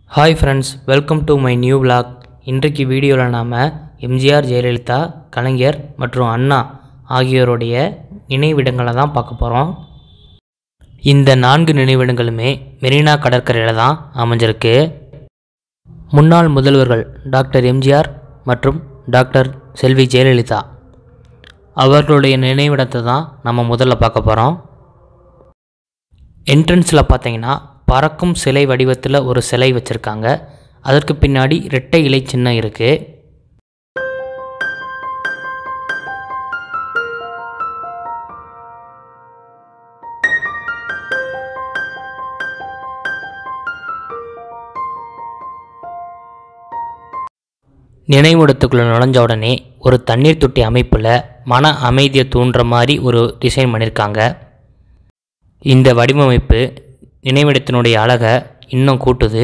hi friends welcome to my new vlog இன்றைக்கு வீடியோவில் நாம் எம்ஜிஆர் ஜெயலலிதா கலைஞர் மற்றும் அண்ணா ஆகியோருடைய நினைவிடங்களை தான் பார்க்க போகிறோம் இந்த நான்கு நினைவிடங்களுமே மெரினா கடற்கரையில் தான் அமைஞ்சிருக்கு முன்னாள் முதல்வர்கள் டாக்டர் எம்ஜிஆர் மற்றும் டாக்டர் செல்வி ஜெயலலிதா அவர்களுடைய நினைவிடத்தை தான் நம்ம முதல்ல பார்க்க போகிறோம் என்ட்ரன்ஸில் பார்த்தீங்கன்னா பறக்கும் சிலை வடிவத்தில் ஒரு சிலை வச்சுருக்காங்க அதற்கு பின்னாடி இரட்டை இலை சின்னம் இருக்குது நினைவிடத்துக்குள்ளே நுழைஞ்ச உடனே ஒரு தண்ணீர் தொட்டி அமைப்பில் மன அமைதியை தூண்டுற மாதிரி ஒரு டிசைன் பண்ணியிருக்காங்க இந்த வடிவமைப்பு நினைவிடத்தினுடைய அழகை இன்னும் கூட்டுது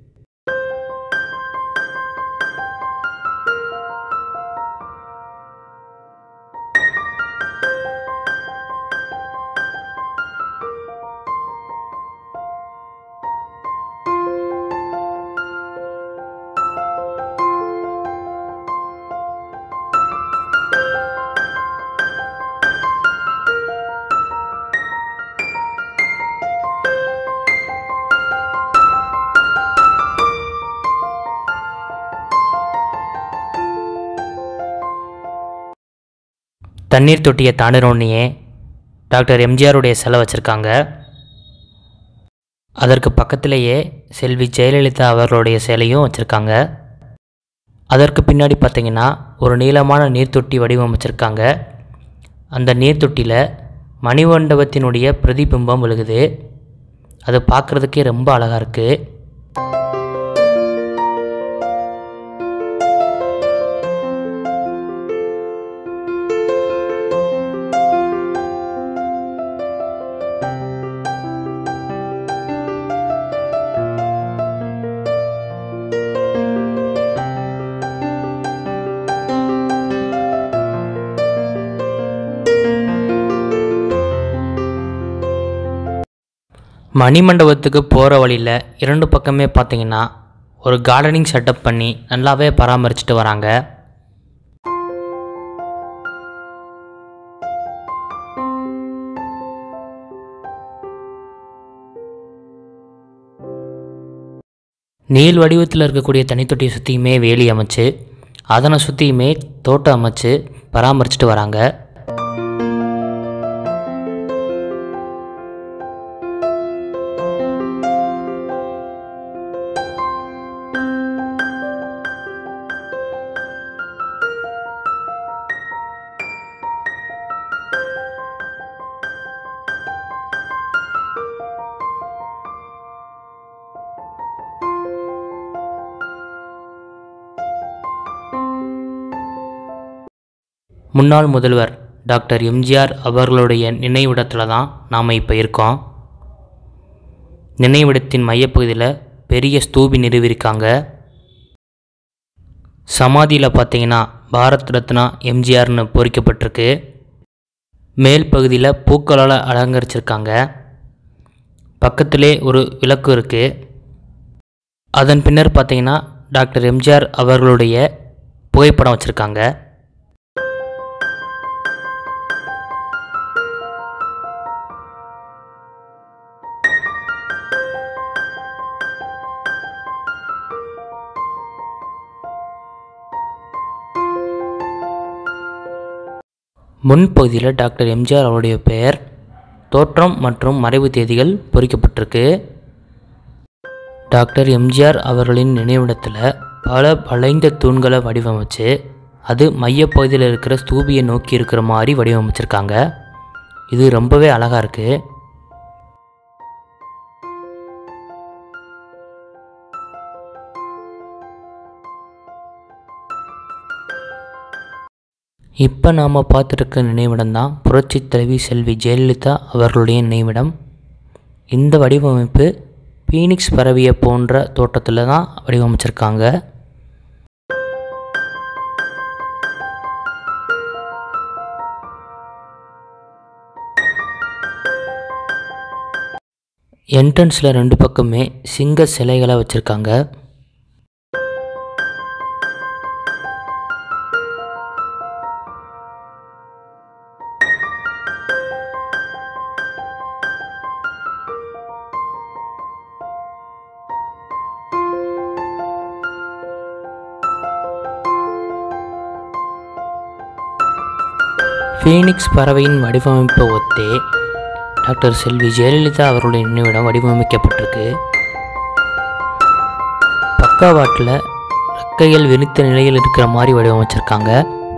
தண்ணீர் தொட்டியை தாண்டினோடனே டாக்டர் எம்ஜிஆருடைய சிலை வச்சுருக்காங்க அதற்கு பக்கத்திலேயே செல்வி ஜெயலலிதா அவர்களுடைய சிலையும் வச்சுருக்காங்க அதற்கு பின்னாடி பார்த்தீங்கன்னா ஒரு நீளமான நீர்த்தொட்டி வடிவமைச்சிருக்காங்க அந்த நீர்த்தொட்டியில் மணிமண்டபத்தினுடைய பிரதிபிம்பம் விழுகுது அது பார்க்குறதுக்கே ரொம்ப அழகாக இருக்குது மணிமண்டபத்துக்கு போகிற வழியில் இரண்டு பக்கமே பார்த்தீங்கன்னா ஒரு கார்டனிங் செட்டப் பண்ணி நல்லாவே பராமரிச்சுட்டு வராங்க நீள் வடிவத்தில் இருக்கக்கூடிய தனித்தொட்டியை சுற்றியுமே வேலி அமைச்சு அதனை சுற்றியுமே தோட்டம் அமைச்சு பராமரிச்சுட்டு வராங்க முன்னாள் முதல்வர் டாக்டர் எம்ஜிஆர் அவர்களுடைய நினைவிடத்தில் தான் நாம் இப்போ இருக்கோம் நினைவிடத்தின் மையப்பகுதியில் பெரிய ஸ்தூபி நிறுவியிருக்காங்க சமாதியில் பார்த்தீங்கன்னா பாரத் ரத்னா எம்ஜிஆர்னு பொறிக்கப்பட்டிருக்கு மேல் பகுதியில் பூக்களால் அலங்கரிச்சிருக்காங்க பக்கத்திலே ஒரு விளக்கு இருக்குது அதன் பின்னர் பார்த்தீங்கன்னா டாக்டர் எம்ஜிஆர் அவர்களுடைய புகைப்படம் வச்சுருக்காங்க முன்பகுதியில் டாக்டர் எம்ஜிஆர் அவருடைய பெயர் தோற்றம் மற்றும் மறைவு தேதிகள் பொறிக்கப்பட்டிருக்கு டாக்டர் எம்ஜிஆர் அவர்களின் நினைவிடத்தில் பல வளைந்த தூண்களை வடிவமைச்சு அது மையப்பகுதியில் இருக்கிற ஸ்தூபியை நோக்கி இருக்கிற மாதிரி வடிவமைச்சிருக்காங்க இது ரொம்பவே அழகாக இருக்குது இப்போ நாம் பார்த்துருக்க நினைவிடம் தான் புரட்சித் தலைவி செல்வி ஜெயலலிதா அவர்களுடைய நினைவிடம் இந்த வடிவமைப்பு பீனிக்ஸ் பரவிய போன்ற தோட்டத்தில் தான் வடிவமைச்சிருக்காங்க என்ட்ரன்ஸில் ரெண்டு பக்கமே சிங்க சிலைகளை வச்சுருக்காங்க ஃபீனிக்ஸ் பறவையின் வடிவமைப்பை ஒத்தே டாக்டர் செல்வி ஜெயலலிதா அவர்களுடைய நினைவிடம் வடிவமைக்கப்பட்டிருக்கு பக்கவாட்டில் ரெக்கைகள் விரித்த நிலையில் இருக்கிற மாதிரி வடிவமைச்சிருக்காங்க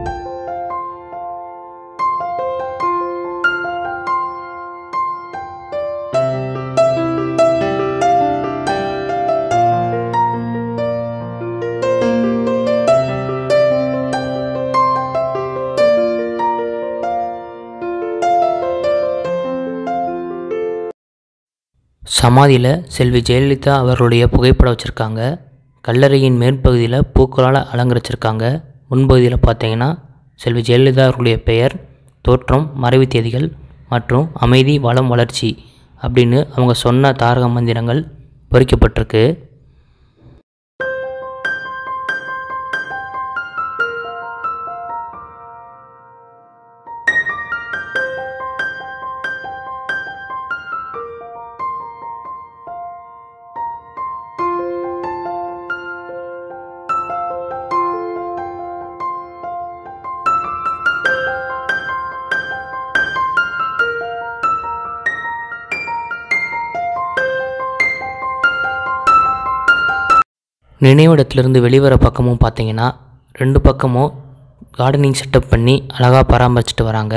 சமாதியில் செல்வி ஜெயலலிதா அவர்களுடைய புகைப்படம் வச்சுருக்காங்க கல்லறையின் மேற்பகுதியில் பூக்களால் அலங்கரிச்சிருக்காங்க முன்பகுதியில் பார்த்தீங்கன்னா செல்வி ஜெயலலிதா அவர்களுடைய பெயர் தோற்றம் மறைவு தேதிகள் மற்றும் அமைதி வளம் வளர்ச்சி அப்படின்னு அவங்க சொன்ன தாரக மந்திரங்கள் பொறிக்கப்பட்டிருக்கு நினைவிடத்திலிருந்து வெளிவர பக்கமும் பார்த்தீங்கன்னா ரெண்டு பக்கமும் கார்டனிங் செட்டப் பண்ணி அழகாக பராமரிச்சுட்டு வராங்க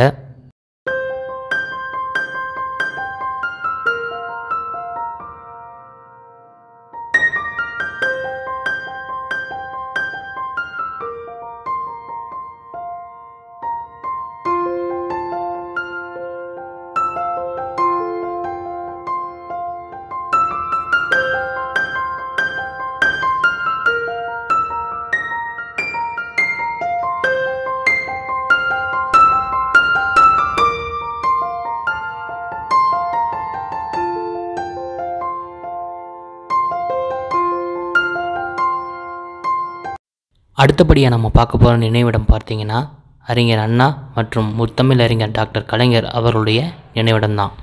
அடுத்தபடியாக நம்ம பார்க்க போகிற நினைவிடம் பார்த்தீங்கன்னா அறிஞர் அண்ணா மற்றும் முத்தமிழ் அறிஞர் டாக்டர் கலைஞர் அவர்களுடைய நினைவிடம் தான்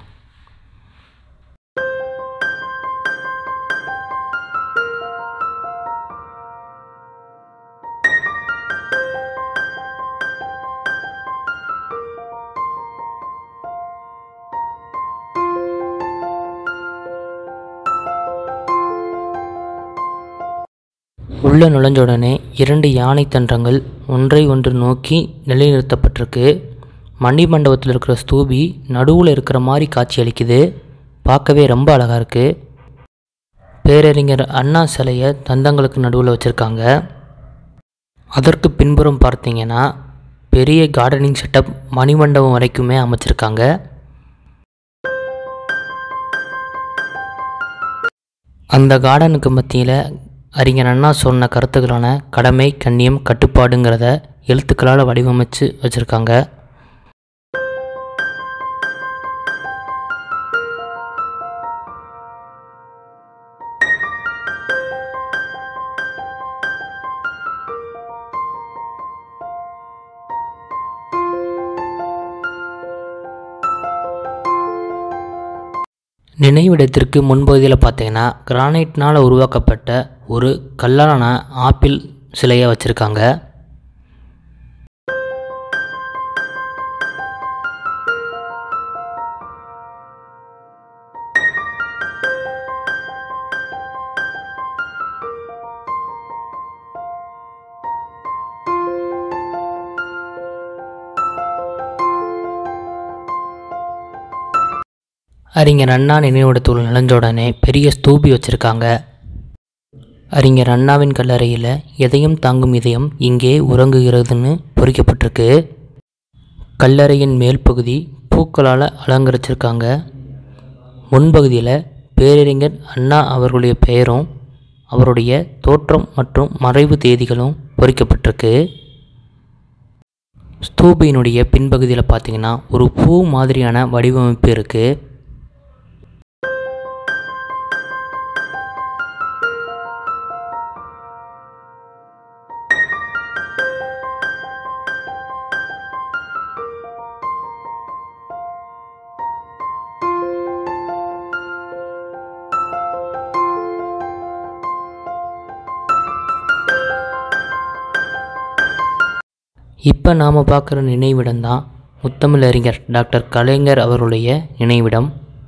உள்ள நுழைஞ்ச உடனே இரண்டு யானை தன்றங்கள் ஒன்றை ஒன்று நோக்கி நிலைநிறுத்தப்பட்டிருக்கு மணிமண்டபத்தில் இருக்கிற ஸ்தூபி நடுவில் இருக்கிற மாதிரி காட்சி அளிக்குது பார்க்கவே ரொம்ப அழகாக இருக்குது பேரறிஞர் அண்ணா சிலையை தந்தங்களுக்கு நடுவில் வச்சுருக்காங்க அதற்கு பின்புறம் பார்த்தீங்கன்னா பெரிய கார்டனிங் செட்டப் மணிமண்டபம் வரைக்குமே அமைச்சிருக்காங்க அந்த கார்டனுக்கு மத்தியில் அறிஞர் அண்ணா சொன்ன கருத்துக்களான கடமை கண்ணியம் கட்டுப்பாடுங்கிறத எழுத்துக்களால் வடிவமைச்சு வச்சுருக்காங்க நினைவிடத்திற்கு முன்பகுதியில் பார்த்தீங்கன்னா கிரானைட்னால் உருவாக்கப்பட்ட ஒரு கல்லான ஆப்பிள் சிலையை வச்சுருக்காங்க அறிஞர் அண்ணா நினைவிடத்துக்குள் நுழைஞ்ச உடனே பெரிய ஸ்தூபி வச்சுருக்காங்க அறிஞர் அண்ணாவின் கல்லறையில் எதையும் தாங்கும் இதயம் இங்கே உறங்குகிறதுன்னு பொறிக்கப்பட்டிருக்கு கல்லறையின் மேல் பகுதி பூக்களால் அலங்கரிச்சிருக்காங்க முன்பகுதியில் பேரறிஞர் அண்ணா அவர்களுடைய பெயரும் அவருடைய தோற்றம் மற்றும் மறைவு தேதிகளும் பொறிக்கப்பட்டிருக்கு ஸ்தூபியினுடைய பின்பகுதியில் பார்த்தீங்கன்னா ஒரு பூ மாதிரியான வடிவமைப்பு இருக்குது இப்போ நாம் பார்க்குற நினைவிடம் தான் முத்தமிழறிஞர் டாக்டர் கலைஞர் அவருடைய நினைவிடம்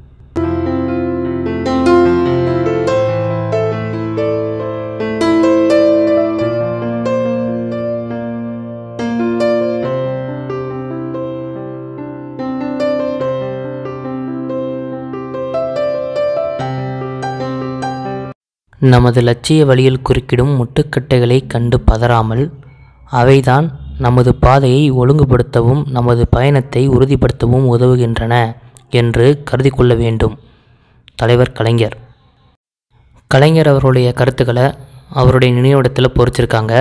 நமது லட்சிய வழியில் குறுக்கிடும் முட்டுக்கட்டைகளை கண்டு பதறாமல் அவைதான் நமது பாதையை ஒழுங்குபடுத்தவும் நமது பயணத்தை உறுதிப்படுத்தவும் உதவுகின்றன என்று கருதி கொள்ள வேண்டும் தலைவர் கலைஞர் கலைஞர் அவருடைய கருத்துக்களை அவருடைய நினைவிடத்தில் பொறிச்சிருக்காங்க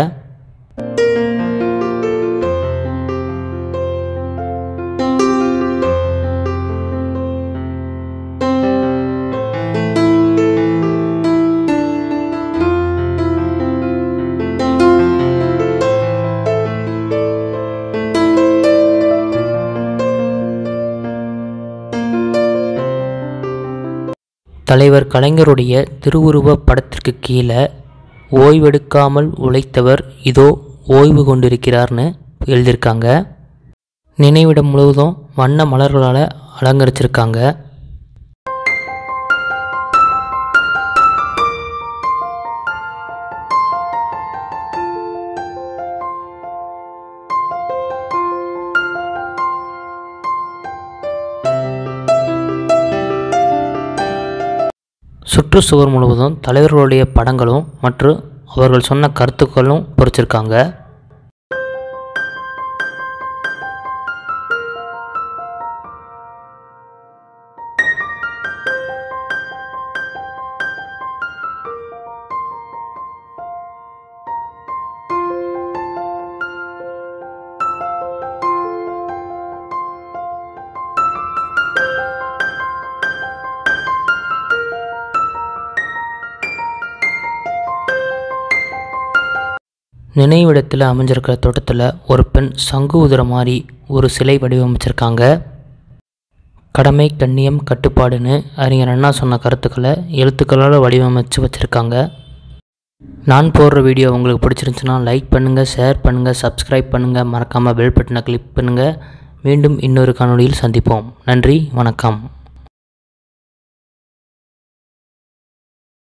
தலைவர் கலைஞருடைய திருவுருவப் படத்திற்கு கீழே ஓய்வெடுக்காமல் உழைத்தவர் இதோ ஓய்வு கொண்டிருக்கிறார்னு எழுதியிருக்காங்க நினைவிடம் முழுவதும் வண்ண மலர்களால் அலங்கரிச்சிருக்காங்க சுற்றுச்சுவர் முழுவதும் தலைவர்களுடைய படங்களும் மற்றும் அவர்கள் சொன்ன கருத்துக்களும் பொறிச்சிருக்காங்க நினைவிடத்தில் அமைஞ்சிருக்கிற தோட்டத்தில் ஒரு பெண் சங்கு உதிர மாதிரி ஒரு சிலை வடிவமைச்சிருக்காங்க கடமை கண்ணியம் கட்டுப்பாடுன்னு அறிஞர் அண்ணா சொன்ன கருத்துக்களை எழுத்துக்களால் வடிவமைச்சு வச்சுருக்காங்க நான் போடுற வீடியோ உங்களுக்கு பிடிச்சிருந்துச்சுன்னா லைக் பண்ணுங்கள் ஷேர் பண்ணுங்கள் சப்ஸ்கிரைப் பண்ணுங்கள் மறக்காமல் பெல் பட்டனை கிளிக் பண்ணுங்கள் மீண்டும் இன்னொரு காணொளியில் சந்திப்போம் நன்றி வணக்கம்